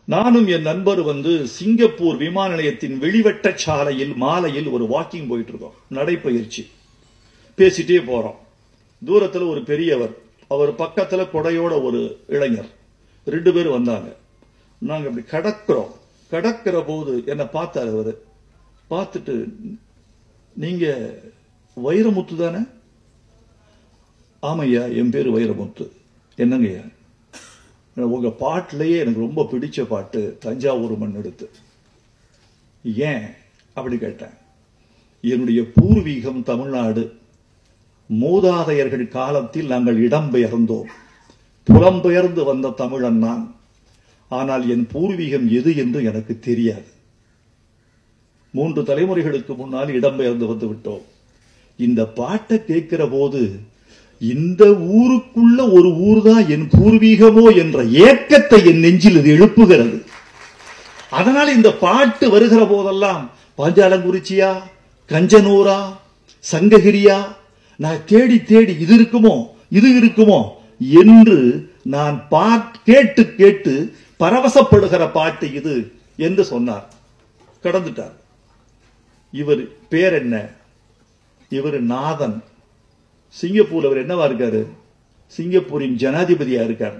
நானும் என் நண்பர் வந்து சிங்கப்பூர் விமான நிலையத்தின் வெளிவட்ட சாலையில் மாலையில் ஒரு வாக்கிங் போயிட்டு இருக்கோம் நடைப்பயிற்சி பேசிட்டே போறோம் தூரத்துல ஒரு பெரியவர் அவர் பக்கத்துல கொடையோட ஒரு இளைஞர் ரெண்டு பேரும் வந்தாங்க நாங்க இப்படி கடக்கிறோம் கடக்கிற போது என்ன பார்த்தாரு அவரு பார்த்துட்டு நீங்க வைரமுத்து தானே ஆமையா என் பேரு வைரமுத்து என்னங்கய்யா உங்க பாட்டிலேயே எனக்கு ரொம்ப பிடிச்ச பாட்டு தஞ்சாவூர் மண் எடுத்து ஏன் அப்படி கேட்டேன் என்னுடைய பூர்வீகம் தமிழ்நாடு மூதாதையர்கள் காலத்தில் நாங்கள் இடம்பெயர்ந்தோம் புலம்பெயர்ந்து வந்த தமிழன் நான் ஆனால் என் பூர்வீகம் எது என்று எனக்கு தெரியாது மூன்று தலைமுறைகளுக்கு முன்னால் இடம்பெயர்ந்து வந்து விட்டோம் இந்த பாட்டை கேட்கிற போது இந்த ஊருக்குள்ள ஒரு ஊர் தான் என் பூர்வீகமோ என்ற ஏக்கத்தை என் நெஞ்சில் இது எழுப்புகிறது அதனால் இந்த பாட்டு வருகிற போதெல்லாம் பாஞ்சாலங்குறிச்சியா கஞ்சனூரா சங்ககிரியா நான் தேடி தேடி இது இருக்குமோ இது இருக்குமோ என்று நான் பாட் கேட்டு கேட்டு பரவசப்படுகிற பாட்டு இது என்று சொன்னார் கடந்துட்டார் இவர் பேர் என்ன இவர் நாதன் சிங்கப்பூர்ல அவர் என்னவா இருக்காரு சிங்கப்பூரின் ஜனாதிபதியா இருக்காரு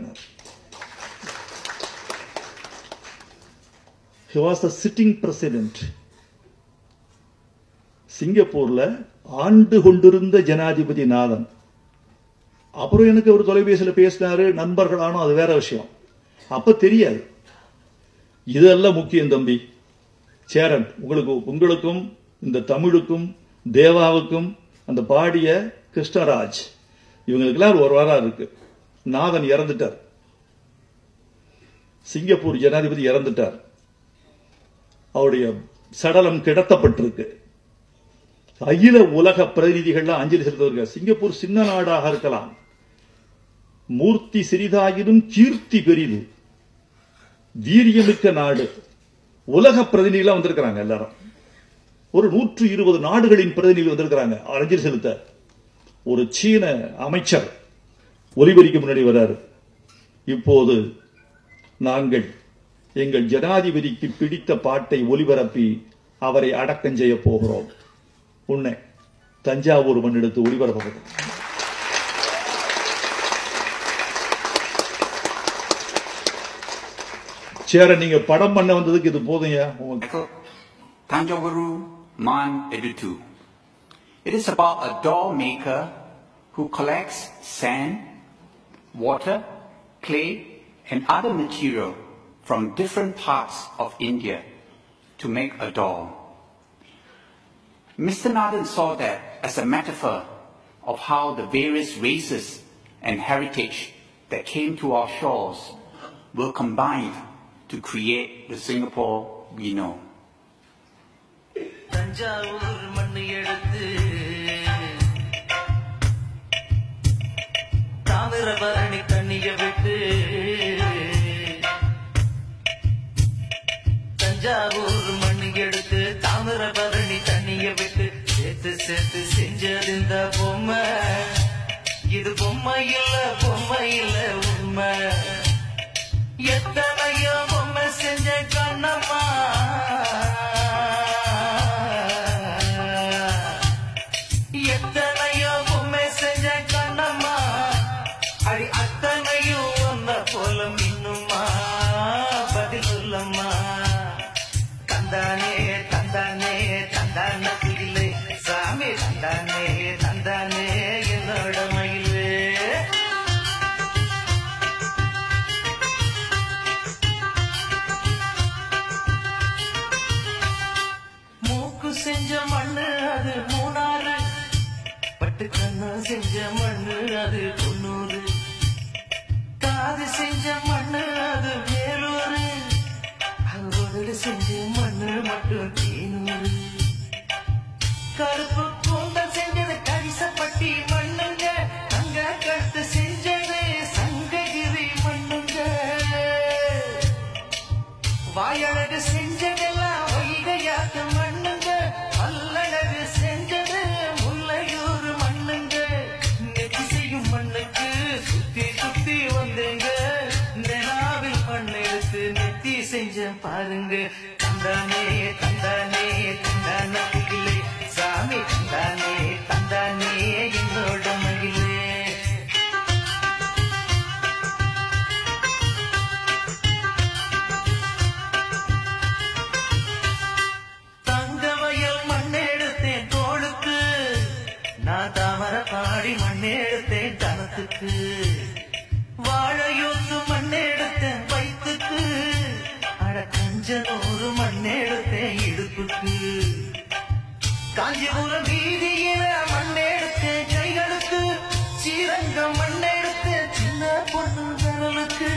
He was the sitting president. சிங்கப்பூர்ல ஆண்டு கொண்டிருந்த ஜனாதிபதி நாதன் அப்புறம் எனக்கு ஒரு தொலைபேசியில் பேசினாரு நண்பர்களானோ அது வேற விஷயம் அப்ப தெரியாது இதெல்லாம் முக்கியம் தம்பி சேரன் உங்களுக்கு உங்களுக்கும் இந்த தமிழுக்கும் தேவாவுக்கும் அந்த பாடிய கிருஷ்ணராஜ் இவங்களுக்கெல்லாம் ஒரு வாரம் இருக்கு நாதன் இறந்துட்டார் சிங்கப்பூர் ஜனாதிபதி இறந்துட்டார் அவருடைய சடலம் கிடத்தப்பட்டிருக்கு அகில உலக பிரதிநிதிகள்லாம் அஞ்சலி செலுத்துவார்கள் சிங்கப்பூர் சின்ன நாடாக இருக்கலாம் மூர்த்தி சிறிதாயினும் கீர்த்தி பெரிது வீரியமிக்க நாடு உலக பிரதிநிதிகளா வந்திருக்கிறாங்க எல்லாரும் ஒரு நூற்று இருபது நாடுகளின் பிரதிநிதிகள் வந்திருக்கிறாங்க அஞ்சலி செலுத்த ஒரு சீன அமைச்சர் ஒலிபெரிக்கு முன்னாடி வராரு இப்போது நாங்கள் எங்கள் ஜனாதிபதிக்கு பிடித்த பாட்டை ஒலிபரப்பி அவரை அடக்கம் செய்ய போகிறோம் உன்னை தஞ்சாவூர் மண் எடுத்து ஒளிபரப்பப்படும் சேர நீங்க படம் பண்ண வந்ததுக்கு இது போதுங்க உங்களுக்கு Tanjavuru Man Edutu. It is about a doll maker who collects sand, water, clay, and other material from different parts of India to make a doll. Mr. Nathan saw that as a metaphor of how the various races and heritage that came to our shores were combined to create the Singapore we know. Thanjavur மண்ணு எடுத்து தாமிரபரணி தண்ணிய விட்டு தஞ்சாவூர் மண்ணு எடுத்து தாமிரபரணி தண்ணிய விட்டு சேர்த்து சேர்த்து செஞ்சது இந்த பொம்மை இது பொம்மை இல்ல பொம்மை இல்ல உண்மை எத்தனையோ பொம்மை செஞ்ச கண்ணம்மா எத்தனையோ பொம்மை செஞ்ச கண்ணம்மா அடி அத்தனையும் ஒன்ன போல மின்னுமா பதில் சொல்லம்மா தந்தானே தந்தானே தந்தான குயிலே சாமி தந்தானே தந்தானே என்னோட மயிலே மூக்கு செஞ்ச மண்ணு அது மூணாறு பட்டு கண்ணு செஞ்ச மண்ணு அது தொண்ணூறு காது செஞ்ச மண்ணு அது வேலூரு அவரோட செஞ்ச மண்ணு மட்டும் தேனூறு கருப்பு கூந்தல் செஞ்சது கரிசப்பட்டி மண்ணுங்க தங்க கழுத்து செஞ்சது சங்ககிரி மண்ணுங்க வாயழகு செஞ்சதெல்லாம் வைகையாத்து மண்ணுங்க பல்லழகு செஞ்சது முல்லையூர் மண்ணுங்க நெத்தி செய்யும் மண்ணுக்கு சுத்தி சுத்தி வந்தேங்க நிலாவில் மண் எடுத்து நெத்தி செஞ்ச பாருங்க தந்தானே தந்தானே தந்தான குகிலே சாமி தந்தானே தந்தானே என்னோட மகிழே தங்க வயல் மண்ணெடுத்தேன் தோளுக்கு நான் தாமர பாடி மண்ணெடுத்தேன் தனத்துக்கு வாழையூத்து மண்ணெடுத்தேன் வயிற்றுக்கு அட கஞ்ச நூறு மண்ணெடுத்தேன் இடுப்புக்கு காஞ்சிபுரம் வீதியில மண்ணெடுத்தேன் கைகளுக்கு ஸ்ரீரங்கம் மண்ணெடுத்தேன் சின்ன பொண்ணு விரலுக்கு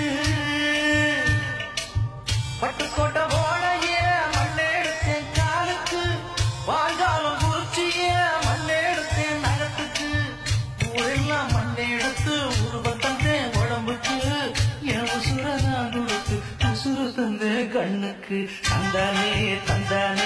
பட்டுக்கோட்டை ஓடைய மண்ணெடுத்தேன் காலுக்கு வாழ்காலம் குறிச்சிய மண்ணெடுத்தேன் நகத்துக்கு ஊரெல்லாம் மண்ணெடுத்து உருவம் தந்தேன் உடம்புக்கு என் உசுர நான் கொடுத்து உசுறு தந்தேன் கண்ணுக்கு தந்தானே தந்தானே